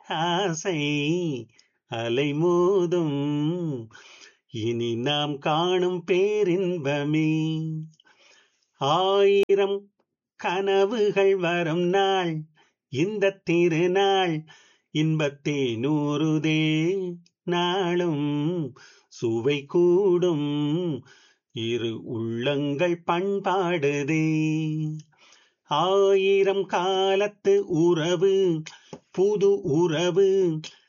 ஆசை அலைமோதும் இனி நாம் காணும் பேரின்பமே ஆயிரம் கனவுகள் வரும் நாள் இந்த திருநாள் இன்பத்தே நூறுதே நாளும் சுவை கூடும் இரு உள்ளங்கள் பண்பாடுதே ஆயிரம் காலத்து உறவு புது உறவு